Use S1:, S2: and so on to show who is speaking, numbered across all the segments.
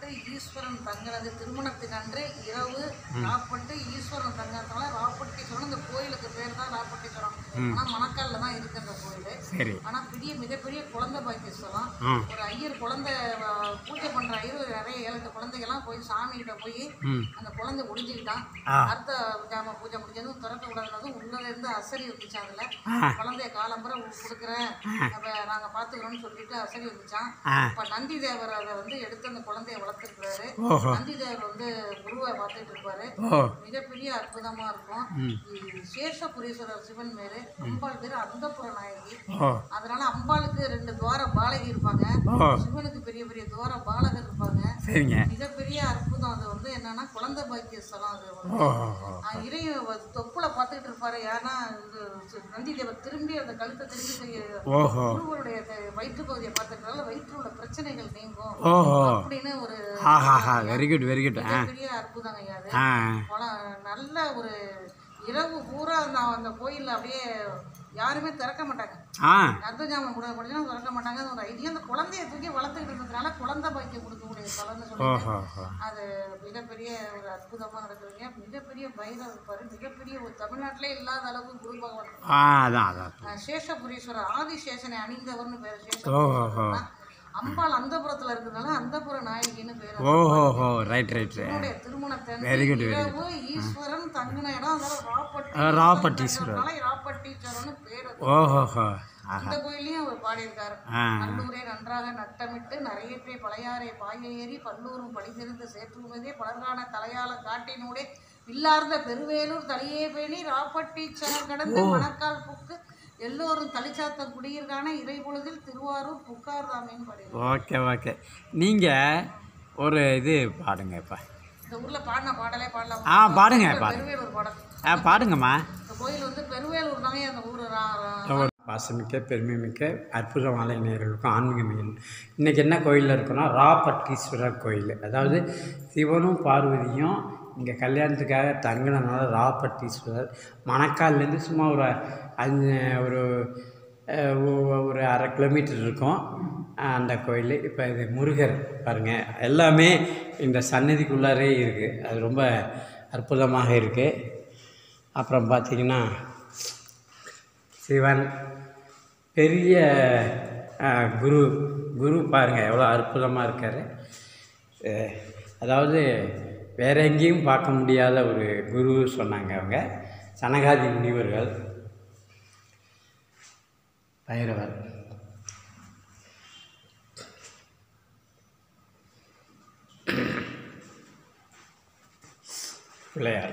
S1: ராப்பட்டு ஈஸ்வரன் தங்கினது திருமணத்தினன்று இரவு ராப்பட்டு ஈஸ்வரன் தங்கினதுனால ராப்பட்டீஸ்வரன் இந்த கோயிலுக்கு பேர் தான் ராப்பட்டீஸ்வரம் ஆனா மணக்கால்ல தான் இருக்கு அந்த கோயில்
S2: சரி
S1: ஆனா பெரிய மிகப்பெரிய குழந்தை பாக்கியஸ்தலம்
S2: ம்
S1: ஒரு ஐயர் குழந்தை அஹ், பூஜை பண்ற ஐயர் நிறைய ஏழு எட்டு குழந்தைகள்லாம் போய் சாமி கிட்ட போய்
S2: ம்
S1: அந்த குழந்தை முடிஞ்சுக்கிட்டான்
S2: ஆ.
S1: அர்த்த ஜாம பூஜை முடிஞ்சதும் திறக்க விடாததும் உள்ளத இருந்து அசரி வந்துச்சு அதுல
S2: ஆ.
S1: குழந்தைய காலம்புற கொடுக்குறேன் அப்ப நாங்க பாத்துக்கிறோம்னு சொல்லிட்டு அசரி வந்துச்சான்
S2: ஆ
S1: இப்ப நந்தி தேவர் அதை வந்து எடுத்து அந்த குழந்தைய வளர்த்துருக்காரு
S2: ஓஹோ
S1: நந்தி தேவர் வந்து குருவை பார்த்துட்டு இருப்பாரு
S2: ஓ
S1: மிகப்பெரிய அற்புதமா இருக்கும் இது சேஷபுரீஸ்வரர் சிவன் பேரு அம்பாள் பேரு அந்தப்புற நாயகி
S2: ஓ
S1: அதனால அம்பாளுக்கு ரெண்டு துவார பாலகி இருப்பாங்க
S2: ஓ
S1: சிவனுக்கு பெரிய பெரிய துவார பாலகர் இருப்பாங்க
S2: சரிங்க
S1: மிகப்பெரிய அற்புதம் அது வந்து என்னன்னா குழந்தை பாக்கிய ஸ்தலம் அது வந்து.
S2: ஓ
S1: ஆஹ் இறைய வ- தொப்புல பார்த்துக்கிட்டு இருப்பாரு ஏன்னா இது சி- நந்தி தேவர் திரும்பி அந்த கழுத்தை திரும்பி செய்ய-
S2: ஓஹோ
S1: குருவருடைய த- வயிற்று பகுதியை பார்த்துக்கிறதால வயிற்றுல உள்ள பிரச்சனைகள் நீங்கும்
S2: ஓஹோ
S1: அப்படின்னு ஒரு
S2: ஆஹாஹா வெரி குட் வெரி குட் ஆ
S1: பெரிய அற்புதங்க ஐயா அது
S2: ஆ
S1: குளம் நல்ல ஒரு இரவு பூரா அந்த அந்த கோயில்ல அப்படியே யாருமே திறக்க மாட்டாங்க
S2: ஆ
S1: அர்த்தஜாமம் கூட முடிஞ்சா திறக்க மாட்டாங்க அது ஒரு ஐடியா அந்த குழந்தைய தூக்கி வளர்த்துக்கிட்டு இருந்ததுனால குழந்தை பாக்கியம் கொடுக்கக்கூடிய ஸ்தலம்னு சொல்லிட்டு
S2: ஓஹோ ஓஹோ
S1: அது மிகப்பெரிய ஒரு அற்புதமா நடக்குதுங்க மிகப்பெரிய பைரவர் இருப்பாரு மிகப்பெரிய ஒரு தமிழ்நாட்டிலே இல்லாத அளவுக்கு குரு பகவான்
S2: ஆ அதான் அதான்
S1: அஹ் சேஷபுரீஸ்வரர் ஆதிசேஷனை அணிந்தவர்னு பேர்
S2: ஓஹோ
S1: சேஷபுரீஸ்வரர் அம்பாள் அந்தபுரத்துல இருக்கிறதுனால அந்தபுர நாயகின்னு பேர்
S2: ஓஹோஹோ ரைட் ரைட்
S1: அவருடைய திருமணத்தை
S2: Very good, very
S1: இரவு ஈஸ்வரன் தங்கின இடம் அதனால ராப்பட்டி
S2: ஆ, ராப்பட்டீஸ்வரர்.
S1: அதனால ராப்பட்டீஸ்வரர்னு பேர் அது.
S2: ஓஹோஹோ ஆஹா
S1: இந்த கோயிலையும் அவர் பாடியிருக்காரு
S2: ஆ
S1: நல்லூரே நன்றாக நட்டமிட்டு நரையேற்றே பழையாறை பாய ஏறி பல்லூரும் படிதிருந்து சேற்றுமதே பலர்கான தலையால காட்டினூடே இல்லார்ந்த பெருவேலூர் தலையே பேணி ராப்பட்டீச்சரம் கடந்து மணக்கால் புக்கு எல்லோரும் தலிச்சாத்தம் குடியிருக்கான இறை பொழுதில் திருவாரூர் புக்கார் தாமேன்னு பாடியிருக்காரு
S2: ஓகே ஓகே நீங்கள் ஒரு இது பாடுங்க இப்போ
S1: இந்த ஊர்ல பாடின பாடலே பாடலாம்
S2: ஆ பாடுங்க பாடுங்க
S1: பெருவேலூர் பாடல்
S2: ஆ பாடுங்கம்மா
S1: இந்த கோயில் வந்து பெருவேலூர் தாங்க அந்த ஊர் ரா- ரா-
S2: பாசமிக்க பெருமைமிக்க அற்புதமான நேயர்களுக்கும் ஆன்மீக மையம் இன்றைக்கி என்ன கோயிலில் இருக்கோன்னா ராப்பட்டீஸ்வரர் கோயில் அதாவது சிவனும் பார்வதியும் இங்கே கல்யாணத்துக்காக தங்கினதுனால ராப்பட்டீஸ்வரர் மணக்கால்லேருந்து சும்மா ஒரு அஞ்சு ஒரு அஹ், ஒ- ஒரு அரை கிலோமீட்டர் இருக்கும் அஹ், அந்த கோயில் இப்போ இது முருகர் பாருங்கள் எல்லாமே இந்த சன்னதிக்குள்ளாரே இருக்குது அது ரொம்ப அற்புதமாக இருக்குது அப்புறம் பார்த்திங்கன்னா சிவன் பெரிய அஹ், குரு குரு பாருங்கள் எவ்வளோ அற்புதமாக இருக்கார் அதாவது வேற எங்கேயும் பார்க்க முடியாத ஒரு குரு சொன்னாங்க அவங்க சனகாதி முனிவர்கள் பைரவர் பிள்ளையார்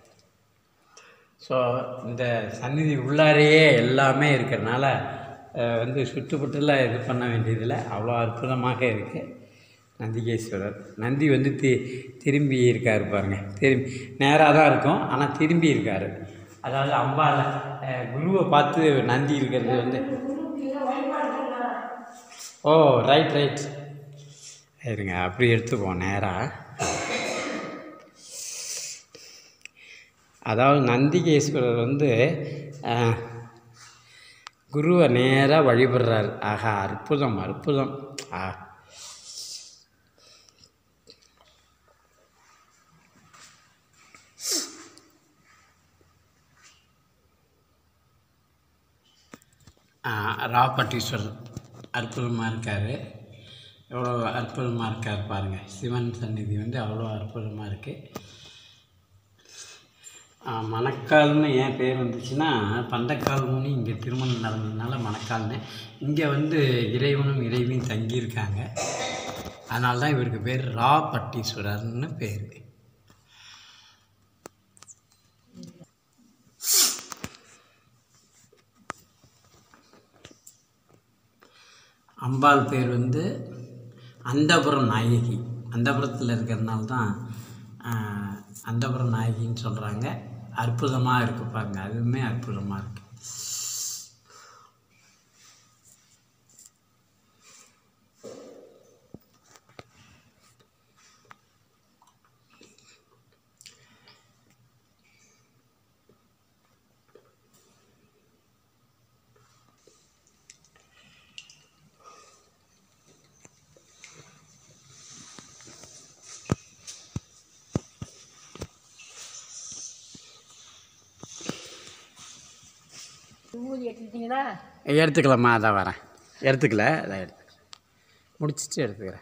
S2: ஸோ இந்த சந்நிதி உள்ளாரையே எல்லாமே இருக்கிறனால அஹ், வந்து சுற்றுப்பட்டுலாம் இது பண்ண வேண்டியதில்லை அவ்வளோ அற்புதமாக இருக்குது நந்திகேஸ்வரர் நந்தி வந்து தி திரும்பி இருக்கார் பாருங்க திரும்பி நேராக தான் இருக்கும் ஆனால் திரும்பி இருக்கார் அதாவது அம்பாள் அஹ், குருவை பார்த்து நந்தி இருக்கிறது வந்து ஓ ரைட் ரைட் இருங்க அப்படி எடுத்துப்போம் நேராக அதாவது நந்திகேஸ்வரர் வந்து அஹ், குருவை நேராக வழிபடுறார் ஆஹா அற்புதம் அற்புதம் ஆ ஆ, ராப்பட்டீஸ்வரர் அற்புதமாக இருக்கார் எவ்வளோ அற்புதமாக இருக்கார் பாருங்கள் சிவன் சந்நிதி வந்து அவ்வளோ அற்புதமாக இருக்குது மணக்கால்னு ஏன் பேர் வந்துச்சுன்னா பந்தக்கால் முனி இங்கே திருமணம் நடந்ததுனால மணக்கால்னு இங்கே வந்து இறைவனும் இறைவியும் தங்கியிருக்காங்க அதனால தான் இவருக்கு பேர் ராப்பட்டீஸ்வரர்னு பேர் அம்பாள் பேர் வந்து அந்தபுரம் நாயகி அந்தபுரத்தில் இருக்கிறதுனால தான் ஆஹ், அந்தபுரம் நாயகின்னு சொல்கிறாங்க அற்புதமாக இருக்கு பாருங்க அதுவுமே அற்புதமாக இருக்குது
S3: விபூதி எடுத்துட்டீங்களா
S2: எடுத்துக்கலாமா அதான் வரேன் எடுத்துக்கல அதான் எடுத்து முடிச்சிட்டு எடுத்துக்கிறேன்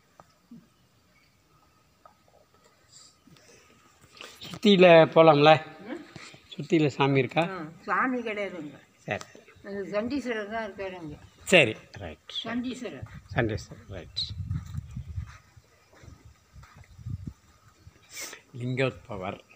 S2: சுத்தியில் போகலாம்ல சுத்தியில் சாமி இருக்கா
S3: சாமி கிடையாதுங்க
S2: சரி
S3: அந்த சண்டீஸ்வரர் தான் இருக்காருங்க
S2: சரி right
S3: Chandikeswarar
S2: Sunday sir right Lingodbhavar